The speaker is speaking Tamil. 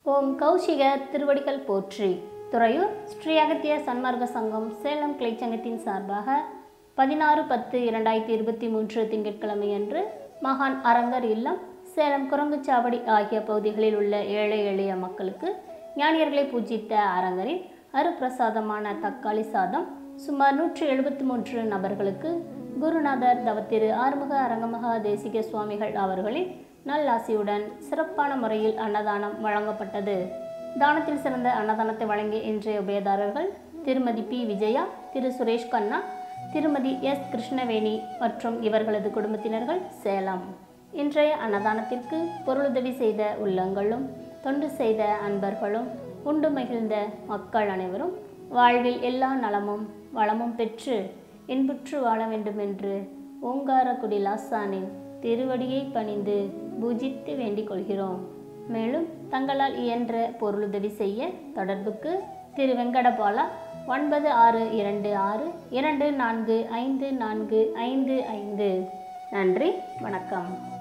ஓம் கௌஷிக திருவடிகள் போற்றி துறையூர் ஸ்ரீ அகத்திய சன்மார்க்க சங்கம் சேலம் கிளைச்சங்கத்தின் சார்பாக பதினாறு பத்து இரண்டாயிரத்தி இருபத்தி மூன்று திங்கட்கிழமையன்று மகான் அரங்கர் இல்லம் சேலம் குரங்குச்சாவடி ஆகிய பகுதிகளில் உள்ள ஏழை எளிய மக்களுக்கு ஞானியர்களை பூஜித்த அரங்கரின் அருப்பிரசாதமான தக்காளி சாதம் சுமார் நூற்றி எழுபத்தி மூன்று நபர்களுக்கு குருநாதர் தவத்திரு ஆறுமுக அரங்கமகா தேசிக சுவாமிகள் அவர்களின் நல்லாசியுடன் சிறப்பான முறையில் அன்னதானம் வழங்கப்பட்டது தானத்தில் சிறந்த அன்னதானத்தை வழங்கிய இன்றைய உபயதாரர்கள் திருமதி பி விஜயா திரு சுரேஷ் கண்ணா திருமதி எஸ் கிருஷ்ணவேணி மற்றும் இவர்களது குடும்பத்தினர்கள் சேலம் இன்றைய அன்னதானத்திற்கு பொருளுதவி செய்த உள்ளங்களும் தொண்டு செய்த அன்பர்களும் உண்டு மகிழ்ந்த மக்கள் அனைவரும் வாழ்வில் எல்லா நலமும் வளமும் பெற்று இன்புற்று வாழ வேண்டுமென்று ஓங்காரக்குடி லாசானின் திருவடியை பணிந்து பூஜித்து வேண்டிக் கொள்கிறோம் மேலும் தங்களால் இயன்ற பொருளுதவி செய்ய தொடர்புக்கு திரு வெங்கடபாலா ஒன்பது ஆறு இரண்டு ஆறு இரண்டு நான்கு ஐந்து நான்கு ஐந்து ஐந்து நன்றி வணக்கம்